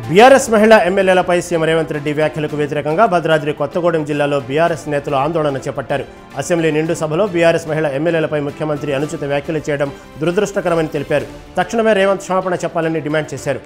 BRS మహిళా ఎమ్మెల్యేలపై CM Revanth Reddy వ్యాఖ్యలకు వ్యతిరేకంగా భద్రాద్రి కొత్తగూడెం జిల్లాలో బీఆర్ఎస్ నేతలు ఆందోళన చేపట్టారు అసెంబ్లీ నిండు సభలో బీఆర్ఎస్ మహిళా ఎమ్మెల్యేలపై ముఖ్యమంత్రి అనుచిత వ్యాఖ్యలు చేయడం దురదృష్టకరమని తెలిపారు తక్షణమే రేవంత్ క్షమాపణ చెప్పాలని డిమాండ్ చేశారు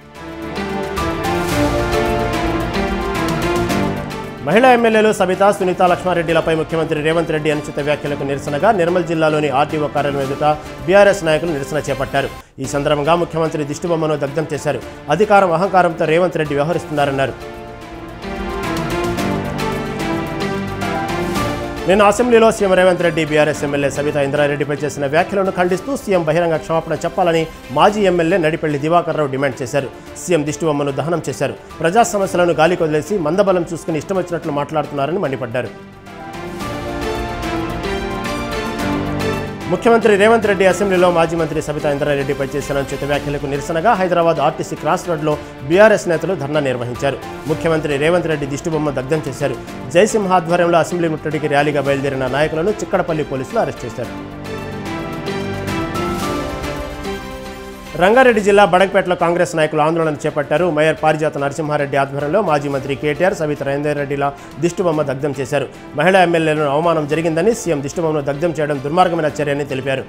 మహిళా ఎమ్మెల్యేలు సబిత సునీత లక్ష్మారెడ్డిలపై ముఖ్యమంత్రి రేవంత్ రెడ్డి అనుచిత వ్యాఖ్యలకు నిరసనగా నిర్మల్ జిల్లాలోని ఆర్టీఓ కార్యాలయం ఎదుట బీఆర్ఎస్ నాయకులు నిరసన చేపట్టారు ఈ సందర్భంగా ముఖ్యమంత్రి దిష్టిబొమ్మను దగ్ధం చేశారు అధికారం అహంకారంతో రేవంత్ రెడ్డి వ్యవహరిస్తున్నారన్నారు నిన్న అసెంబ్లీలో CM Revanth Reddy BRS MLA Sabitha ఇంద్రారెడ్డిపై చేసిన వ్యాఖ్యలను ఖండిస్తూ సీఎం బహిరంగ క్షమాపణ చెప్పాలని మాజీ ఎమ్మెల్యే నడిపెళ్లి దివాకర్ రావు డిమాండ్ చేశారు సీఎం దిష్టిబొమ్మను దహనం చేశారు ప్రజా సమస్యలను గాలికి వదిలేసి మందబలం చూసుకుని ఇష్టం వచ్చినట్లు మాట్లాడుతున్నారని మండిపడ్డారు ముఖ్యమంత్రి రేవంత్ రెడ్డి అసెంబ్లీలో మాజీ మంత్రి సబితా ఇంద్రారెడ్డిపై చేసిన అనుచిత వ్యాఖ్యలకు నిరసనగా హైదరాబాద్ ఆర్టీసీ క్రాస్ రోడ్లో బీఆర్ఎస్ నేతలు ధర్నా నిర్వహించారు ముఖ్యమంత్రి రేవంత్ రెడ్డి దిష్టిబొమ్మ దగ్ధం చేశారు జయసింహ ఆధ్వర్యంలో అసెంబ్లీ ముట్టడికి ర్యాలీగా బయలుదేరిన నాయకులను చిక్కడపల్లి పోలీసులు అరెస్ట్ చేశారు రంగారెడ్డి జిల్లా బడగపేటలో కాంగ్రెస్ నాయకులు ఆందోళన చేపట్టారు మేయర్ పారిజాత నరసింహారెడ్డి ఆధ్వర్యంలో మాజీ మంత్రి కేటీఆర్ సవిత రేందర్ రెడ్డిల దిష్టిబొమ్మ దగ్ధం చేశారు మహిళా ఎమ్మెల్యేలను అవమానం జరిగిందని సీఎం దిష్టిబొమ్మను దగ్ధం చేయడం దుర్మార్గమైన చర్యని తెలిపారు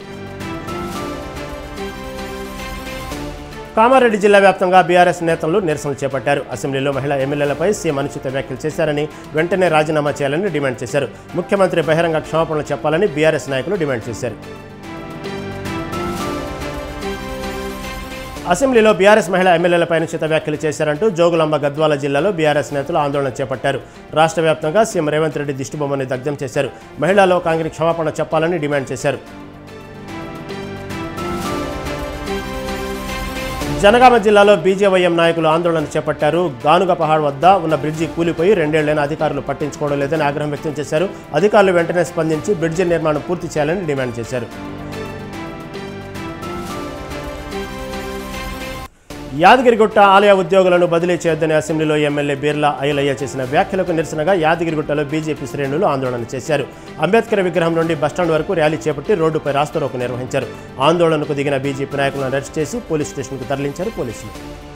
కామారెడ్డి జిల్లా వ్యాప్తంగా బీఆర్ఎస్ నేతలు నిరసనలు చేపట్టారు అసెంబ్లీలో మహిళా ఎమ్మెల్యేలపై సీఎం అనుచిత వ్యాఖ్యలు చేశారని వెంటనే రాజీనామా చేయాలని డిమాండ్ చేశారు ముఖ్యమంత్రి బహిరంగ క్షమాపణలు చెప్పాలని బీఆర్ఎస్ నాయకులు డిమాండ్ చేశారు అసెంబ్లీలో బీఆర్ఎస్ మహిళా ఎమ్మెల్యేలపై అనుచిత వ్యాఖ్యలు చేశారంటూ జోగులాంబ గద్వాల జిల్లాలో బీఆర్ఎస్ నేతలు ఆందోళన చేపట్టారు రాష్ట్ర వ్యాప్తంగా సీఎం రేవంత్ రెడ్డి దిష్టిబొమ్మని దగ్ధం చేశారు మహిళా లోకాంగిని క్షమాపణ చెప్పాలని డిమాండ్ చేశారు జనగామ జిల్లాలో బీజేవైఎం నాయకులు ఆందోళన చేపట్టారు గానుగ పహాడ్ వద్ద ఉన్న బ్రిడ్జి కూలిపోయి రెండేళ్లైన అధికారులు పట్టించుకోవడం లేదని ఆగ్రహం వ్యక్తం చేశారు అధికారులు వెంటనే స్పందించి బ్రిడ్జి నిర్మాణం పూర్తి చేయాలని డిమాండ్ చేశారు యాదగిరిగుట్ట ఆలయ ఉద్యోగులను బదిలీ చేయొద్దని అసెంబ్లీలో ఎమ్మెల్యే బీర్లా అయ్యలయ్య చేసిన వ్యాఖ్యలకు నిరసనగా యాదగిరిగుట్టలో బీజేపీ శ్రేణులు ఆందోళన చేశారు అంబేద్కర్ విగ్రహం నుండి బస్టాండ్ వరకు ర్యాలీ చేపట్టి రోడ్డుపై రాస్తారోకు నిర్వహించారు ఆందోళనకు దిగిన బీజేపీ నాయకులను అరెస్ట్ చేసి పోలీస్ స్టేషన్కు తరలించారు పోలీసులు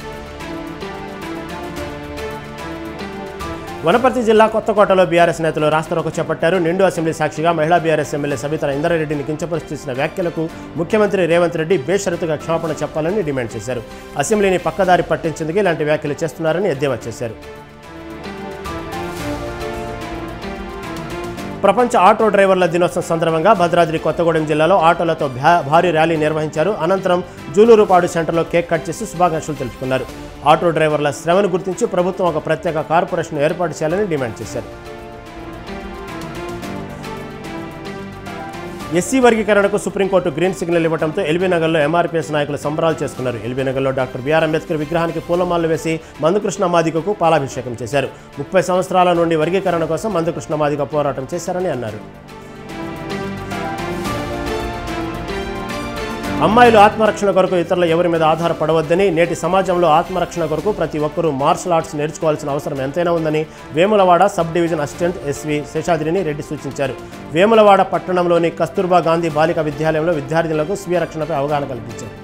వనపర్తి జిల్లా కొత్తకోటలో బీఆర్ఎస్ నేతలు రాస్తారోకు చేపట్టారు నిండు అసెంబ్లీ సాక్షిగా మహిళా బీఆర్ఎస్ ఎమ్మెల్యే సబితా ఇంద్రారెడ్డిని కించపరిచి చేసిన వ్యాఖ్యలకు ముఖ్యమంత్రి రేవంత్ రెడ్డి బేషరతుగా క్షమాపణ చెప్పాలని డిమాండ్ చేశారు అసెంబ్లీని పక్కదారి పట్టించేందుకు ఇలాంటి వ్యాఖ్యలు చేస్తున్నారని ఎద్దేవా చేశారు ప్రపంచ ఆటో డ్రైవర్ల దినోత్సవం సందర్భంగా భద్రాద్రి కొత్తగూడెం జిల్లాలో ఆటోలతో భా- భారీ ర్యాలీ నిర్వహించారు అనంతరం జూలూరుపాడు సెంటర్లో కేక్ కట్ చేసి శుభాకాంక్షలు తెలుపుకున్నారు ఆటో డ్రైవర్ల శ్రమను గుర్తించి ప్రభుత్వం ఒక ప్రత్యేక కార్పొరేషన్ ఏర్పాటు చేయాలని డిమాండ్ చేశారు ఎస్సీ వర్గీకరణకు సుప్రీంకోర్టు గ్రీన్ సిగ్నల్ ఇవ్వడంతో ఎల్బీ నగర్లో ఎంఆర్పీఎస్ నాయకులు సంబరాలు చేసుకున్నారు ఎల్బీ నగర్లో డాక్టర్ బిఆర్ అంబేద్కర్ విగ్రహానికి పూలమాలలు వేసి మందుకృష్ణ మాదిగకు పాలాభిషేకం చేశారు ముప్పై సంవత్సరాల నుండి వర్గీకరణ కోసం మందుకృష్ణ మాదిగ పోరాటం చేశారని అన్నారు అమ్మాయిలు ఆత్మరక్షణ కొరకు ఇతరుల ఎవరి మీద ఆధారపడవద్దని నేటి సమాజంలో ఆత్మరక్షణ కొరకు ప్రతి ఒక్కరూ మార్షల్ ఆర్ట్స్ నేర్చుకోవాల్సిన అవసరం ఎంతైనా ఉందని Vemulawada sub division assistant SV Seshadrini Reddy సూచించారు వేములవాడ పట్టణంలోని కస్తూర్బా గాంధీ బాలిక విద్యాలయంలో విద్యార్థులకు స్వీయ రక్షణపై అవగాహన కల్పించారు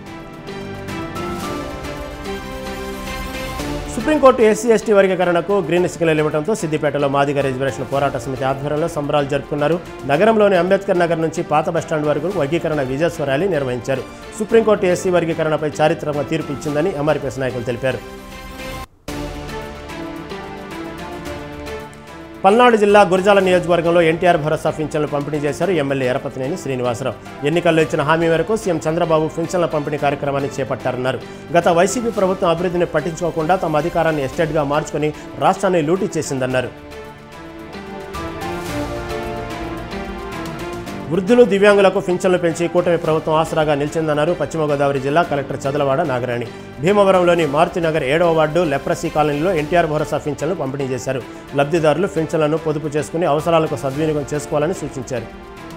సుప్రీంకోర్టు ఎస్సీ ఎస్టీ వర్గీకరణకు గ్రీన్ సిగ్నల్ ఇవ్వడంతో సిద్దిపేటలో మాదిగ రిజర్వేషన్ పోరాట సమితి ఆధ్వర్యంలో సంబరాలు జరుపుకున్నారు నగరంలోని అంబేద్కర్ నగర్ నుంచి పాత బస్టాండ్ వరకు వర్గీకరణ విజయోత్సవ ర్యాలీ నిర్వహించారు సుప్రీంకోర్టు ఎస్సీ వర్గీకరణపై చారిత్రక తీర్పు ఇచ్చిందని ఎంఆర్పీఎస్ నాయకులు తెలిపారు పల్నాడు జిల్లా గురజాల నియోజకవర్గంలో ఎన్టీఆర్ భరోసా పింఛన్లు పంపిణీ చేశారు ఎమ్మెల్యే ఎరపతినేని శ్రీనివాసరావు ఎన్నికల్లో ఇచ్చిన హామీ మేరకు సీఎం చంద్రబాబు పింఛన్ల పంపిణీ కార్యక్రమాన్ని చేపట్టారన్నారు గత వైసీపీ ప్రభుత్వం అభివృద్ధిని పట్టించుకోకుండా తమ అధికారాన్ని ఎస్టేట్గా మార్చుకొని రాష్ట్రాన్ని లూటీ చేసిందన్నారు వృద్ధులు దివ్యాంగులకు పింఛన్లు పెంచి కూటమి ప్రభుత్వం ఆసరాగా నిలిచిందన్నారు పశ్చిమ గోదావరి జిల్లా కలెక్టర్ చదలవాడ నాగరాణి భీమవరంలోని మారుతినగర్ ఏడవ వార్డు లెప్రసీ కాలనీలో ఎన్టీఆర్ భరోసా పింఛన్లు పంపిణీ చేశారు లబ్ధిదారులు పింఛన్లను పొదుపు చేసుకుని అవసరాలకు సద్వినియోగం చేసుకోవాలని సూచించారు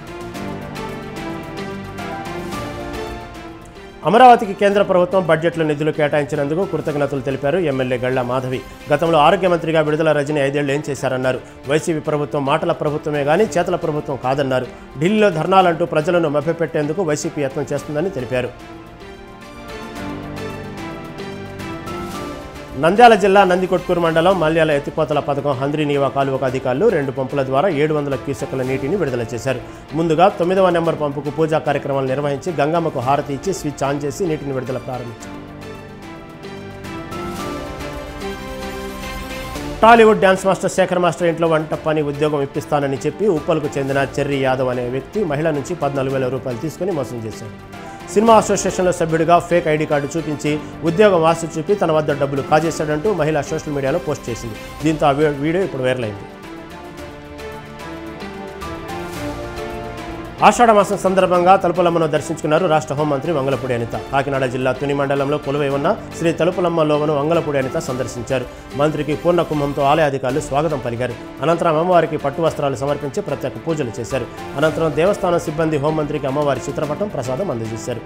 అమరావతికి కేంద్ర ప్రభుత్వం బడ్జెట్లో నిధులు కేటాయించినందుకు కృతజ్ఞతలు తెలిపారు ఎమ్మెల్యే గళ్ల మాధవి గతంలో ఆరోగ్య మంత్రిగా విడుదల రజని ఐదేళ్లు ఏం చేశారన్నారు వైసీపీ ప్రభుత్వం మాటల ప్రభుత్వమే కానీ చేతల ప్రభుత్వం కాదన్నారు ఢిల్లీలో ధర్నాలంటూ ప్రజలను మభ్యపెట్టేందుకు వైసీపీ యత్నం చేస్తుందని తెలిపారు నంద్యాల జిల్లా నందికొట్కూరు మండలం మల్యాల ఎత్తిపోతల పథకం హంద్రి నీవా కాలువకు అధికారులు రెండు పంపుల ద్వారా ఏడు వందల క్యూసెక్కుల నీటిని విడుదల చేశారు ముందుగా తొమ్మిదవ నెంబర్ పంపుకు పూజా కార్యక్రమాలు నిర్వహించి గంగమ్మకు హారతి ఇచ్చి స్విచ్ ఆన్ చేసి నీటిని విడుదల ప్రారంభించారు Tollywood dance master Shekhar master ఇంట్లో వంట పని ఉద్యోగం ఇప్పిస్తానని చెప్పి ఉప్పలకు చెందిన చెర్రీ యాదవ్ అనే వ్యక్తి మహిళ నుంచి పద్నాలుగు వేల రూపాయలు తీసుకుని మోసం చేశాడు సినిమా అసోసియేషన్లో సభ్యుడిగా ఫేక్ ఐడి కార్డు చూపించి ఉద్యోగం ఆశ చూపి తన వద్ద డబ్బులు కాజేశాడంటూ మహిళ సోషల్ మీడియాలో పోస్ట్ చేసింది దీంతో ఆ వీ- వీడియో ఇప్పుడు వైరల్ అయింది ఆషాఢ మాసం సందర్భంగా తలుపులమ్మను దర్శించుకున్నారు రాష్ట్ర హోంమంత్రి వంగలపూడి అనిత కాకినాడ జిల్లా తుని మండలంలో కొలువై ఉన్న శ్రీ తలుపులమ్మ లోవను వంగలపూడి అనిత సందర్శించారు మంత్రికి పూర్ణ కుంభంతో ఆలయ అధికారులు స్వాగతం పలికారు అనంతరం అమ్మవారికి పట్టు వస్త్రాలు సమర్పించి ప్రత్యేక పూజలు చేశారు అనంతరం దేవస్థానం సిబ్బంది హోంమంత్రికి అమ్మవారి చిత్రపటం ప్రసాదం అందజేశారు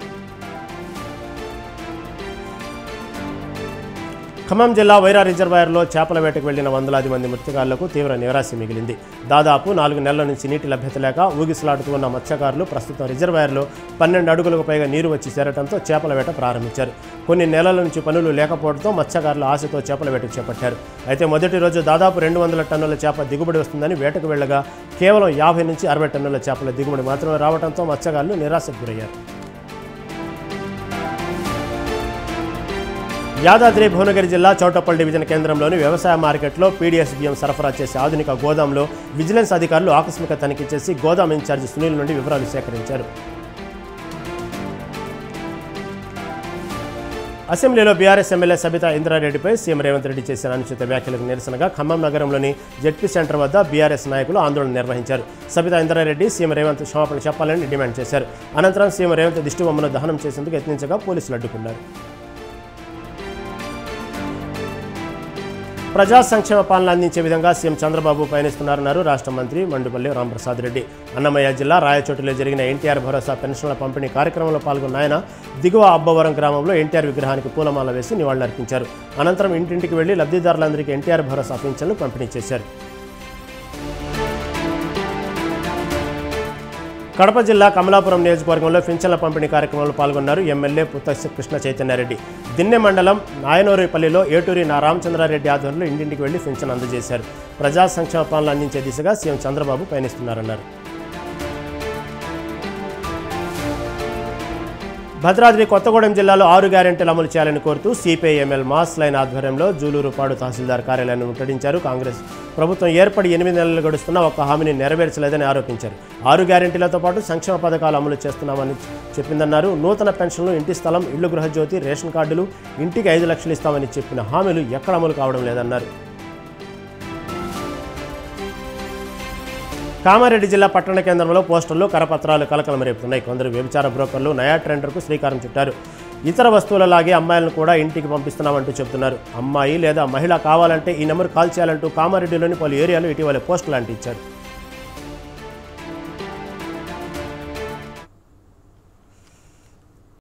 ఖమ్మం జిల్లా వైరా రిజర్వాయర్లో చేపల వేటకు వెళ్లిన వందలాది మంది మత్స్యకారులకు తీవ్ర నిరాశ మిగిలింది దాదాపు నాలుగు నెలల నుంచి నీటి లభ్యత లేక ఊగిసలాడుతూ ఉన్న మత్స్యకారులు ప్రస్తుతం రిజర్వాయర్లో పన్నెండు అడుగులకు పైగా నీరు వచ్చి చేరడంతో చేపల వేట ప్రారంభించారు కొన్ని నెలల నుంచి పనులు లేకపోవడంతో మత్స్యకారులు ఆశతో చేపల వేటకు చేపట్టారు అయితే మొదటి రోజు దాదాపు రెండు వందల టన్నుల చేప దిగుబడి వస్తుందని వేటకు వెళ్ళగా కేవలం యాభై నుంచి అరవై టన్నుల చేపల దిగుబడి మాత్రమే రావడంతో మత్స్యకారులు నిరాశకు గురయ్యారు యాదాద్రి భువనగిరి జిల్లా చౌటప్పల్ డివిజన్ కేంద్రంలోని వ్యవసాయ మార్కెట్లో పీడీఎస్ బియ్యం సరఫరా చేసే ఆధునిక గోదాంలో విజిలెన్స్ అధికారులు ఆకస్మిక తనిఖీ చేసి గోదాం ఇన్ఛార్జి సునీల్ నుండి వివరాలు సేకరించారు అసెంబ్లీలో బీఆర్ఎస్ ఎమ్మెల్యే సబితా ఇంద్రారెడ్డిపై సీఎం రేవంత్ రెడ్డి చేసిన అనుచిత వ్యాఖ్యలకు నిరసనగా ఖమ్మం నగరంలోని జెడ్పీ సెంటర్ వద్ద బీఆర్ఎస్ నాయకులు ఆందోళన నిర్వహించారు సబితా ఇంద్రారెడ్డి సీఎం రేవంత్ క్షమాపణ చెప్పాలని డిమాండ్ చేశారు అనంతరం సీఎం రేవంత్ దిష్టిబొమ్మను దహనం చేసేందుకు యత్నించగా పోలీసులు అడ్డుకున్నారు ప్రజా సంక్షేమ పాలన అందించే విధంగా సీఎం చంద్రబాబు పయనిస్తున్నారన్నారు రాష్ట్ర మంత్రి మండుపల్లి రాంప్రసాద్ రెడ్డి అన్నమయ్య జిల్లా రాయచోటిలో జరిగిన ఎన్టీఆర్ భరోసా పెన్షన్ల పంపిణీ కార్యక్రమంలో పాల్గొన్న ఆయన దిగువ అబ్బవరం గ్రామంలో ఎన్టీఆర్ విగ్రహానికి పూలమాల వేసి నివాళులర్పించారు అనంతరం ఇంటింటికి వెళ్లి లబ్ధిదారులందరికీ ఎన్టీఆర్ భరోసా పింఛన్లు పంపిణీ చేశారు కడప జిల్లా కమలాపురం నియోజకవర్గంలో పింఛన్ల పంపిణీ కార్యక్రమంలో పాల్గొన్నారు ఎమ్మెల్యే పుత్తశ కృష్ణ చైతన్యారెడ్డి దిన్నె మండలం నాయనూరిపల్లిలో ఏటూరి నా రామచంద్రారెడ్డి ఆధ్వర్యంలో ఇంటింటికి వెళ్లి పింఛన్ అందజేశారు ప్రజా సంక్షేమ పాలన అందించే దిశగా సీఎం చంద్రబాబు పయనిస్తున్నారన్నారు భద్రాద్రి కొత్తగూడెం జిల్లాలో ఆరు గ్యారెంటీలు అమలు చేయాలని కోరుతూ సిపిఐఎంఎల్ మాస్ లైన్ ఆధ్వర్యంలో జూలూరుపాడు తహసీల్దార్ కార్యాలయాన్ని ముట్టడించారు కాంగ్రెస్ ప్రభుత్వం ఏర్పడి ఎనిమిది నెలలు గడుస్తున్నా ఒక్క హామీని నెరవేర్చలేదని ఆరోపించారు ఆరు గ్యారెంటీలతో పాటు సంక్షేమ పథకాలు అమలు చేస్తున్నామని చెప్పిందన్నారు నూతన పెన్షన్లు ఇంటి స్థలం ఇళ్లు గృహజ్యోతి రేషన్ కార్డులు ఇంటికి ఐదు లక్షలు ఇస్తామని చెప్పిన హామీలు ఎక్కడ అమలు కావడం లేదన్నారు కామారెడ్డి జిల్లా పట్టణ కేంద్రంలో పోస్టర్లు కరపత్రాలు కలకలం రేపుతున్నాయి కొందరు వ్యభిచార బ్రోకర్లు నయా ట్రెండర్కు శ్రీకారం చుట్టారు ఇతర వస్తువులలాగే అమ్మాయిలను కూడా ఇంటికి పంపిస్తున్నామంటూ చెబుతున్నారు అమ్మాయి లేదా మహిళ కావాలంటే ఈ నెంబర్ కాల్ చేయాలంటూ కామారెడ్డిలోని పలు ఏరియాలు ఇటీవల పోస్టులు అంటించారు